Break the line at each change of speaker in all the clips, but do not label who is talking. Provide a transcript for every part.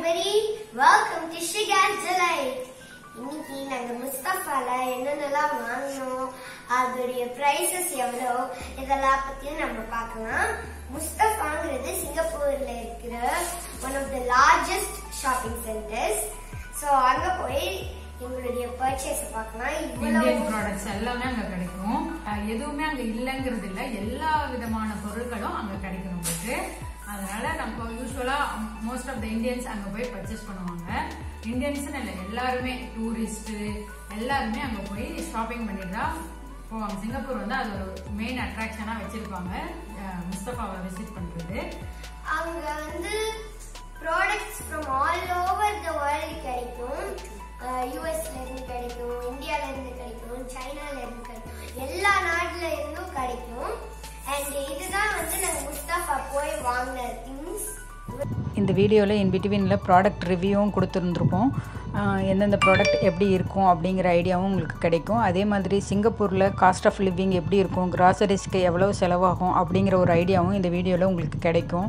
everybody. Welcome to Shiga's Delight. இன்னைக்கு நாங்க முஸ்தபால என்னென்னலாம் வாங்கினோம் அதோடைய பிரைசஸ் எவ்வளோ இதெல்லாம் பத்தியும் நம்ம பார்க்கலாம் முஸ்தபாங்கிறது சிங்கப்பூர்ல இருக்கிற one of the largest shopping centres so அங்க போய் எங்களுடைய பர்ச்சேஸ் பார்க்கலாம்
இந்தியன்
இவ்வளவு
ப்ராடக்ட்ஸ் எல்லாமே அங்க கிடைக்கும் அஹ் எதுவுமே அங்க இல்லைங்கிறது இல்ல எல்லா விதமான பொருட்களும் அங்க கிடைக்கும் உங்களுக்கு அதனால நம்ம யூஸ்வலா மோஸ்ட் ஆஃப் த இந்தியன்ஸ் அங்க போய் பர்ச்சேஸ் பண்ணுவாங்க இந்தியன்ஸ் இல்ல எல்லாருமே டூரிஸ்ட் எல்லாருமே அங்க போய் ஷாப்பிங் பண்ணிட்டு தான் போவாங்க சிங்கப்பூர் வந்து அது ஒரு மெயின் அட்ராக்ஷனா வச்சிருப்பாங்க அஹ் முஸ்தபாவை விசிட் பண்றது
அங்க வந்து products from all over the world கிடைக்கும் யூஎஸ்ல இருந்து கிடைக்கும் இந்தியால இருந்து கிடைக்கும் சைனால இருந்து கிடைக்கும் எல்லா நாட்டுல இருந்தும் கிடைக்கும் அண்ட் இதுதான் வந்து நாங்க முஸ்தாஃபா போய் வாங்கின திங்ஸ்
இந்த வீடியோவில் இன் பிட்வீனில் ப்ராடக்ட் ரிவ்யூவும் கொடுத்துருந்துருப்போம் ஆஹ் எந்தெந்த ப்ராடக்ட் எப்படி இருக்கும் அப்படிங்கிற ஐடியாவும் உங்களுக்கு கிடைக்கும் அதே மாதிரி சிங்கப்பூரில் காஸ்ட் ஆஃப் லிவிங் எப்படி இருக்கும் கிராசரிஸ்க்கு எவ்வளோ செலவாகும் அப்படிங்கிற ஒரு ஐடியாவும் இந்த வீடியோவில் உங்களுக்கு கிடைக்கும்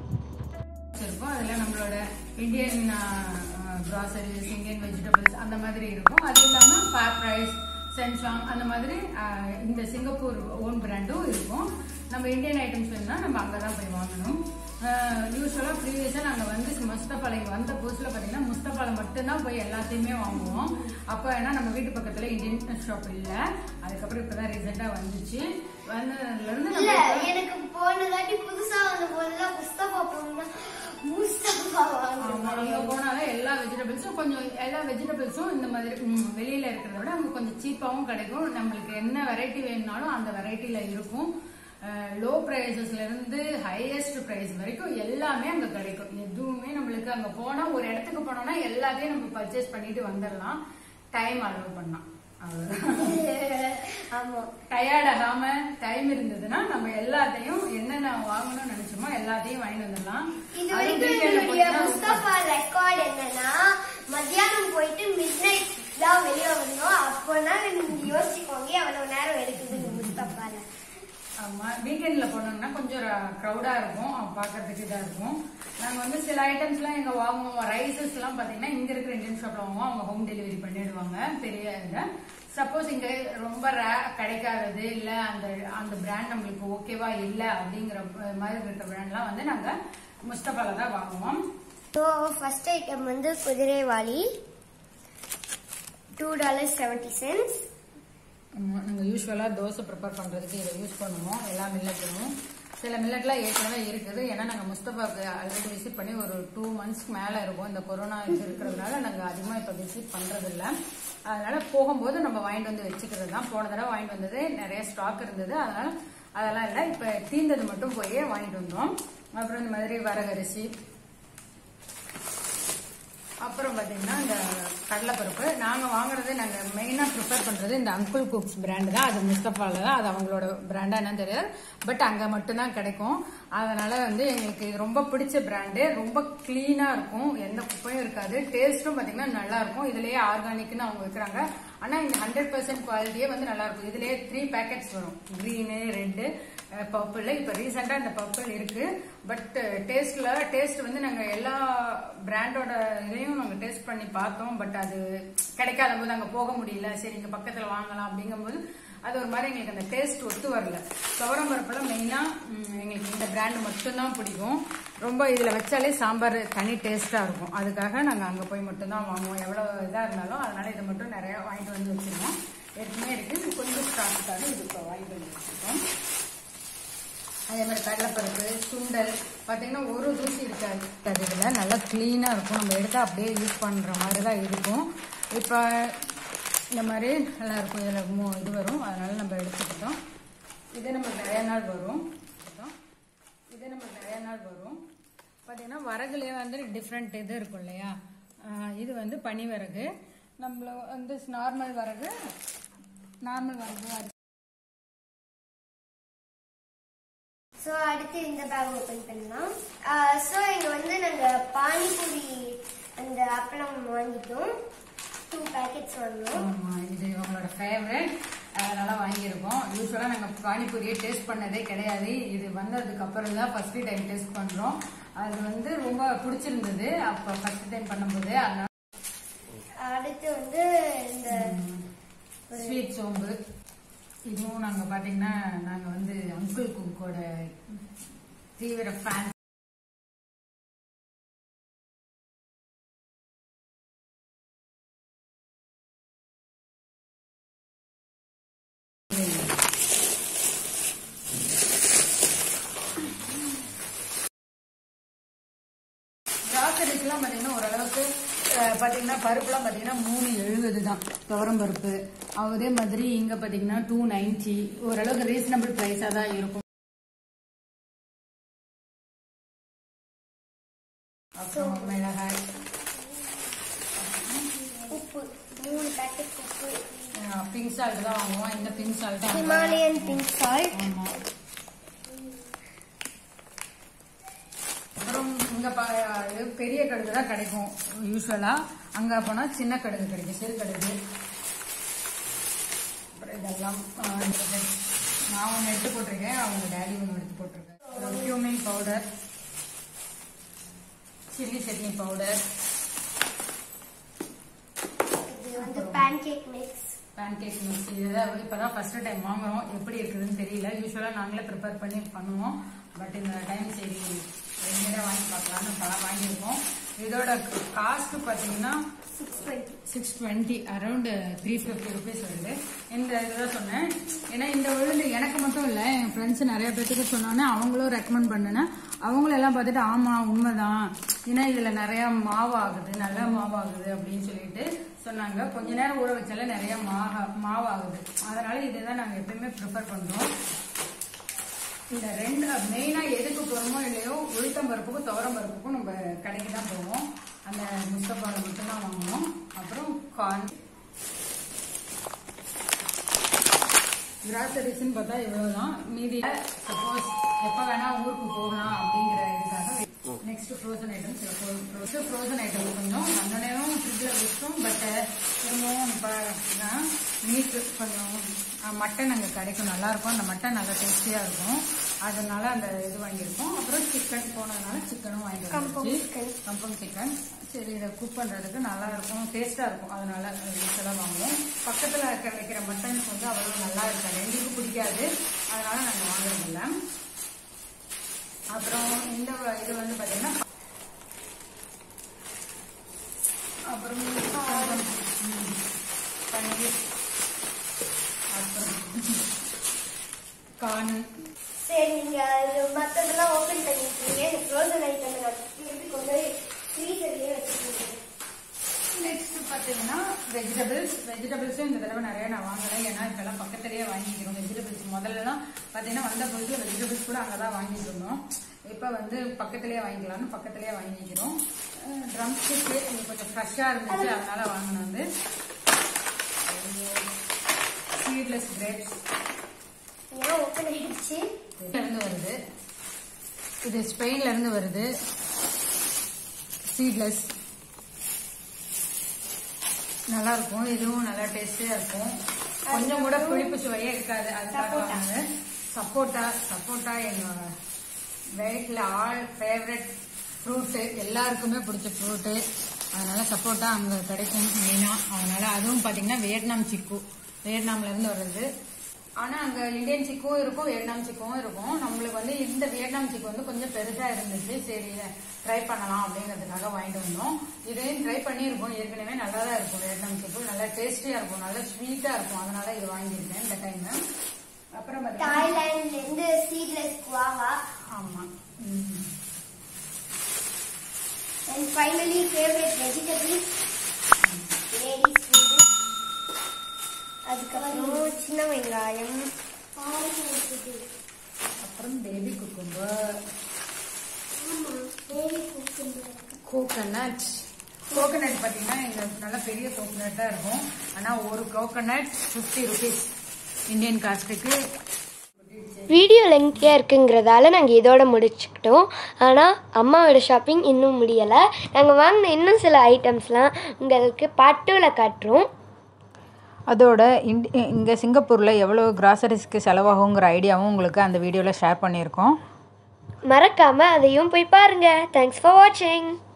இருக்கும் அதுல நம்மளோட இந்தியன் கிராசரிஸ் இந்தியன் வெஜிடபிள்ஸ் அந்த மாதிரி இருக்கும் அது இல்லாம ஃபேப் ரைஸ் சென்சாங் அந்த மாதிரி அஹ், இந்த சிங்கப்பூர் ஓன் பிராண்டும் இருக்கும் நம்ம இந்தியன் ஐட்டம்ஸ் வேணும்னா நம்ம அங்கே தான் போய் வாங்கணும் யூஸ்வலாக ப்ரீவியஸாக நாங்கள் வந்து முஸ்தபாலை வந்த புதுசில் பார்த்தீங்கன்னா முஸ்தபாலை மட்டும்தான் போய் எல்லாத்தையுமே வாங்குவோம் அப்போ ஏன்னா நம்ம வீட்டு பக்கத்தில் இந்தியன் ஷாப் இல்லை அதுக்கப்புறம் இப்போ தான் ரீசெண்டாக வந்துச்சு வந்ததுலேருந்து
இல்ல
நம்ம
எனக்கு போன தாட்டி புதுசா வந்த போதுலாம் முஸ்தபா போனா முஸ்தபா
ஆமா, அங்க
வாங்கினேன்
போனாலே எல்லா வெஜிடபிள்ஸும் கொஞ்சம் எல்லா வெஜிடபிள்ஸும் இந்த மாதிரி ம், வெளியில இருக்கிறத விட அங்க கொஞ்சம் சீப்பாவும் கிடைக்கும் நம்மளுக்கு என்ன வெரைட்டி வேணும்னாலும் அந்த வெரைட்டில இருக்கும் லோ ப்ரைஸஸ்ல இருந்து ஹையஸ்ட் பிரைஸ் வரைக்கும் எல்லாமே அங்க கிடைக்கும் எதுவுமே நம்மளுக்கு அங்க போனா ஒரு இடத்துக்கு போனோம்னா எல்லாத்தையும் நம்ம பர்ச்சேஸ் பண்ணிட்டு வந்துடலாம் டைம் அலோவ் பண்ணலாம் அவ்வளவுதான்
ஆமா
டயர்ட் ஆகாம டைம் இருந்ததுன்னா நம்ம எல்லாத்தையும் என்னென்ன வாங்கணும்னு நினைச்சோமோ எல்லாத்தையும் வாங்கிட்டு வந்துடலாம்
இது
அதுவும்
வரைக்கும்
weekend ல
என்னுடைய
போனீங்கன்னா
முஸ்தபா ரெக்கார்ட் என்னன்னா மத்தியானம் போயிட்டு மிட் நைட் தான் வெளியே வந்தோம் அப்போனா நீங்க யோசிச்சுக்கோங்க எவ்வளவு நேரம் எடுக்குது இந்த முஸ்தபால
ஆமா வீக்கெண்ட்ல போனோம்னா கொஞ்சம் க்ரௌடா இருக்கும் அவங்க பார்க்கறதுக்கு இதா இருக்கும் நாங்க வந்து சில ஐட்டம்ஸ் எல்லாம் எங்க வாங்குவோம் ரைசஸ் எல்லாம் பாத்தீங்கன்னா இங்க இருக்கிற இந்தியன் ஷாப்ல வாங்குவோம் அவங்க ஹோம் டெலிவரி பண்ணிடுவாங்க பெரிய இதை சப்போஸ் இங்க ரொம்ப rare கிடைக்காதது இல்ல அந்த அந்த பிராண்ட் நம்மளுக்கு ஓகேவா இல்ல அப்படிங்கிற மாதிரி இருக்கிற பிராண்ட்லாம் வந்து நாங்க முஸ்தபால தான் வாங்குவோம்
ஸோ ஃபர்ஸ்ட் ஐட்டம் வந்து குதிரைவாளி டூ டாலர் செவன்டி சென்ட்ஸ்
ஆமா, நாங்க யூஸ்வலா தோசை ப்ரிப்பேர் பண்றதுக்கு இதை யூஸ் பண்ணுவோம் எல்லா மில்லட்லையும் சில மில்லட்லாம் ஏற்கனவே இருக்குது ஏன்னா நாங்க முஸ்தபாக்கு ஆல்ரெடி விசிட் பண்ணி ஒரு டூ மந்த்ஸ்க்கு மேல இருக்கும் இந்த கொரோனா இது இருக்கிறதுனால நாங்க அதிகமா இப்ப விசிட் பண்றது இல்ல அதனால போகும்போது நம்ம வாங்கிட்டு வந்து வச்சுக்கிறது தான் போன தடவை வாங்கிட்டு வந்தது நிறைய ஸ்டாக் இருந்தது அதனால அதெல்லாம் இல்லை இப்ப தீந்தது மட்டும் போய் வாங்கிட்டு வந்தோம் அப்புறம் இந்த மாதிரி வரகரிசி அப்புறம் பாத்தீங்கன்னா இந்த கடலைப்பருப்பு நாங்க வாங்குறது நாங்க மெயினா ப்ரிஃபர் பண்றது இந்த அங்குள் குக்ஸ் பிராண்ட் தான் அது முஸ்தபால தான் அது அவங்களோட பிராண்டா என்னன்னு தெரியாது பட் அங்க மட்டும்தான் கிடைக்கும் அதனால வந்து எங்களுக்கு இது ரொம்ப பிடிச்ச பிராண்டு ரொம்ப கிளீனா இருக்கும் எந்த குப்பையும் இருக்காது டேஸ்ட்டும் பாத்தீங்கன்னா நல்லா இருக்கும் இதுலயே ஆர்கானிக்னு அவங்க வைக்கிறாங்க ஆனா இந்த ஹண்ட்ரட் பர்சன்ட் குவாலிட்டியே வந்து நல்லா இருக்கும் இதுலயே த்ரீ பேக்கெட்ஸ் வரும் கிரீனு ரெட்டு பர்பிள் இப்ப ரீசெண்டா இந்த பர்பிள் இருக்கு பட் டேஸ்ட்ல டேஸ்ட் வந்து நாங்க எல்லா பிராண்டோட இதையும் நாங்க டேஸ்ட் பண்ணி பார்த்தோம் பட் அது கிடைக்காத போது அங்க போக முடியல சரி இங்க பக்கத்துல வாங்கலாம் அப்படிங்கும்போது அது ஒரு மாதிரி எங்களுக்கு அந்த டேஸ்ட் ஒத்து வரல துவரம் பருப்புல மெயினா எங்களுக்கு இந்த பிராண்ட் மட்டும்தான் பிடிக்கும் ரொம்ப இதுல வச்சாலே சாம்பார் தனி டேஸ்டா இருக்கும் அதுக்காக நாங்க அங்க போய் மட்டும்தான் வாங்குவோம் எவ்வளவு இதா இருந்தாலும் அதனால இதை மட்டும் நிறைய வாங்கிட்டு வந்து வச்சிருக்கோம் ஏற்கனவே இருக்கு இது கொஞ்சம் ஸ்டாக்குக்காக இது இப்போ வாங்கிட்டு வந்து வச்சிருக்கோம் அதே மாதிரி கடலைப்பருப்பு சுண்டல் பார்த்தீங்கன்னா ஒரு தூசி இருக்காது அது இதில் நல்லா க்ளீனாக இருக்கும் நம்ம எடுத்தால் அப்படியே யூஸ் பண்ணுற மாதிரி தான் இருக்கும் இப்போ இந்த மாதிரி நல்லா இருக்கும் இதில் மூ இது வரும் அதனால நம்ம எடுத்துக்கிட்டோம் இது நம்ம நிறைய நாள் வரும் இது நம்ம நிறைய நாள் வரும் பார்த்தீங்கன்னா வரகுலேயே வந்து டிஃப்ரெண்ட் இது இருக்கும் இல்லையா ஆஹ் இது வந்து பனி வரகு நம்மள வந்து நார்மல் வரகு நார்மல் வரகு அது
ஸோ அடுத்து இந்த பேக் ஓப்பன் பண்ணலாம் ஸோ இங்க வந்து நாங்க பானிபூரி அந்த அப்பளம் வாங்கிட்டோம் டூ பேக்கெட்ஸ் வாங்கினோம்
ஆமா இது இவங்களோட ஃபேவரட் அதனால வாங்கியிருக்கோம் யூஸ்வலாக நாங்கள் பானிபூரியை டேஸ்ட் பண்ணதே கிடையாது இது வந்ததுக்கு அப்புறம் தான் ஃபர்ஸ்ட் டைம் டேஸ்ட் பண்ணுறோம் அது வந்து ரொம்ப பிடிச்சிருந்தது அப்போ ஃபர்ஸ்ட் டைம் பண்ணும்போது அதனால
அடுத்து வந்து இந்த
ஸ்வீட் சோம்பு இதுவும் நாங்க பாத்தீங்கன்னா நாங்க வந்து அங்கிள் குக்கோட தீவிர ஃபேன் கிராசரிஸ்லாம் பார்த்தீங்கன்னா ஓரளவுக்கு அஹ், பார்த்தீங்கன்னா பருப்புலாம் பார்த்தீங்கன்னா மூணு எழுபது தான் துவரம் பருப்பு அதே மாதிரி இங்கே பார்த்தீங்கன்னா டூ நைன்ட்டி ஓரளவுக்கு ரீசனபிள் ப்ரைஸாக தான் இருக்கும் அப்புறம் மிளகாய்
உப்பு மூணு பேக்கெட் உப்பு
பிங்க் சால்ட் தான் வாங்குவோம் இந்த pink salt
Himalayan pink salt
ஆமா அப்புறம் இங்க பா- இது பெரிய கடுகு தான் கிடைக்கும் யூஸ்வலா அங்க போனா சின்ன கடுகு கிடைக்கும் சிறு கடுகு அப்புறம் இதெல்லாம் ஆ, இந்த- நான் ஒன்று எடுத்து போட்டிருக்கேன் அவங்க டேடி ஒன்று எடுத்து போட்டிருக்கேன் cumin powder chilli chutney powder
இது வந்து பேன்கேக் மிக்ஸ்
பேன்கேக் மிக்ஸ் இதுதான் இப்பதான் ஃபர்ஸ்ட் டைம் வாங்குறோம் எப்படி இருக்குதுன்னு தெரியல யூஸ்வலா நாங்களே ப்ரிப்பேர் பண்ணி பண்ணுவோம் பட் இந்த டைம் சரி ரெண்டுமே வாங்கி பார்க்கலாம்னு ப- வாங்கியிருக்கோம் இதோட காஸ்ட் பார்த்தீங்கன்னா
six twenty
six twenty around three fifty rupees வருது இந்த இதுதான் சொன்னேன் ஏன்னா இந்த விழுந்து எனக்கு மட்டும் இல்லை என் ஃப்ரெண்ட்ஸ் நிறைய பேத்துக்கு சொன்னோன்னே அவங்களும் ரெக்கமெண்ட் பண்ணினேன் அவங்களும் எல்லாம் பார்த்துட்டு ஆமாம் உண்மைதான் ஏன்னா இதில் நிறைய மாவு ஆகுது நல்ல மாவு ஆகுது அப்படின்னு சொல்லிட்டு சொன்னாங்க கொஞ்ச நேரம் ஊற வச்சாலே நிறைய மாக மாவு ஆகுது அதனால இதுதான் நாங்கள் எப்பயுமே ப்ரிஃபர் பண்ணுறோம் இந்த ரெண்டு மெயினா எதுக்கு போறோமோ இல்லையோ உளுத்தம் பருப்புக்கும் துவரம் பருப்புக்கும் நம்ம கடைக்கு தான் போவோம் அந்த முஸ்தபாவில் மட்டும்தான் வாங்குவோம் அப்புறம் கார்ன் கிராசரிஸ்ன்னு பார்த்தா இவ்வளவுதான் மீதி சப்போஸ் எப்ப வேணா ஊருக்கு போகலாம் அப்படிங்கிற இதுக்காக next frozen items first frozen item கொஞ்சம் அந்த நேரம் ஃப்ரிட்ஜில் வச்சோம் பட் திரும்பவும் இப்போ மீட் கொஞ்சம் மட்டன் அங்கே கிடைக்கும் நல்லா இருக்கும் அந்த மட்டன் நல்லா டேஸ்டியாக இருக்கும் அதனால அந்த இது வாங்கியிருக்கோம் அப்புறம் சிக்கன் போனதுனால சிக்கனும் வாங்கிட்டு
கம்பம்
வந்துச்சு
சிக்கன்.
கம்பம் சிக்கன் சரி இதை குக் பண்ணுறதுக்கு நல்லா இருக்கும் டேஸ்ட்டாக இருக்கும் அதனால யூஸ்வலாக வாங்குவோம் பக்கத்தில் இருக்க வைக்கிற மட்டன்ஸ் வந்து அவ்வளோ நல்லா இருக்காது எங்களுக்கு பிடிக்காது அதனால நாங்கள் வாங்குறதில்ல அப்புறம் இந்த வ- இது வந்து பார்த்தீங்கன்னா அப்புறம் கொஞ்சம், ம், பன்னீர் அப்புறம் கார்ன்
சரி நீங்க இது மத்ததெல்லாம் ஓபன் பண்ணிருக்கீங்க இந்த ஃப்ரோசன் ஐட்டம் நான் திருப்பி கொண்டு போய் ஃப்ரீசர்லயே வச்சிருக்கீங்க
நெக்ஸ்ட் பார்த்தீங்கன்னா வெஜிடபிள்ஸ் வெஜிடபிள்ஸும் இந்த தடவை நிறைய நான் வாங்கினேன் ஏன்னா இப்பெல்லாம் பக்கத்துலேயே வாங்கிக்கிறோம் வெஜிடபிள்ஸ் முதல்லலாம் பார்த்தீங்கன்னா வந்த பொழுது வெஜிடபிள்ஸ் கூட அங்கே தான் வாங்கிட்டு இருந்தோம் இப்போ வந்து பக்கத்துலேயே வாங்கிக்கலாம்னு பக்கத்துலேயே வாங்கிக்கிறோம் ட்ரம் ஸ்டிக்கு இது கொஞ்சம் ஃப்ரெஷ்ஷாக இருந்துச்சு அதனால வாங்கினேன் வந்து சீட்லெஸ் கிரேப்ஸ்
ஏன் ஓபன் ஆயிடுச்சு
இருந்து வருது இது ஸ்பெயின்ல இருந்து வருது சீட்லெஸ் நல்லா இருக்கும் இதுவும் நல்லா டேஸ்டியா இருக்கும் கொஞ்சம் கூட புளிப்பு சுவையே இருக்காது அதுக்காக வாங்க சப்போட்டா சப்போட்டா என்னோட வெயிட்ல ஆல் ஃபேவரட் ஃப்ரூட்டு எல்லாருக்குமே பிடிச்ச ஃப்ரூட்டு அதனால சப்போட்டா அங்கே கிடைக்கும் மெயினாக அதனால அதுவும் பார்த்தீங்கன்னா வியட்நாம் சிக்கு வியட்நாம்ல இருந்து வருது ஆனா அங்க இந்தியன் சிக்கும் இருக்கும் வியட்நாம் சிக்கும் இருக்கும் நம்மளுக்கு வந்து இந்த வியட்நாம் சிக்கு வந்து கொஞ்சம் பெருசா இருந்துச்சு சரி ட்ரை பண்ணலாம் அப்படிங்கிறதுக்காக வாங்கிட்டு வந்தோம் இதையும் ட்ரை பண்ணியிருக்கோம் ஏற்கனவே நல்லா தான் இருக்கும் வியட்நாம் சிக்கு நல்லா டேஸ்டியா இருக்கும் நல்லா ஸ்வீட்டா இருக்கும் அதனால இது வாங்கியிருக்கேன் இந்த டைம் அப்புறம் பார்த்தீங்கன்னா
தாய்லாந்துல இருந்து சீட்லெஸ் குவாவா
ஆமா ம்.
And finally favourite vegetables ladies foot அதுக்கப்புறம் சின்ன வெங்காயம்
அப்புறம் பேபி குக்கும்பர் கோகனட் கோகனட் பார்த்தீங்கன்னா இங்க நல்ல பெரிய கோகனட்டா இருக்கும் ஆனா ஒரு கோகனட் ஃபிஃப்டி ருபீஸ் இந்தியன் காஸ்ட்டுக்கு
வீடியோ லெங்க்தியாக இருக்குங்கிறதால நாங்கள் இதோட முடிச்சுக்கிட்டோம் ஆனால் அம்மாவோட ஷாப்பிங் இன்னும் முடியலை நாங்கள் வாங்கின இன்னும் சில ஐட்டம்ஸ்லாம் உங்களுக்கு பாட்டோவில் காட்டுறோம்
அதோட இண்ட் இங்கே சிங்கப்பூரில் எவ்வளோ கிராசரிஸ்க்கு செலவாகுங்கிற ஐடியாவும் உங்களுக்கு அந்த வீடியோவில் ஷேர் பண்ணியிருக்கோம்
மறக்காம அதையும் போய் பாருங்க தேங்க்ஸ் ஃபார் வாட்சிங்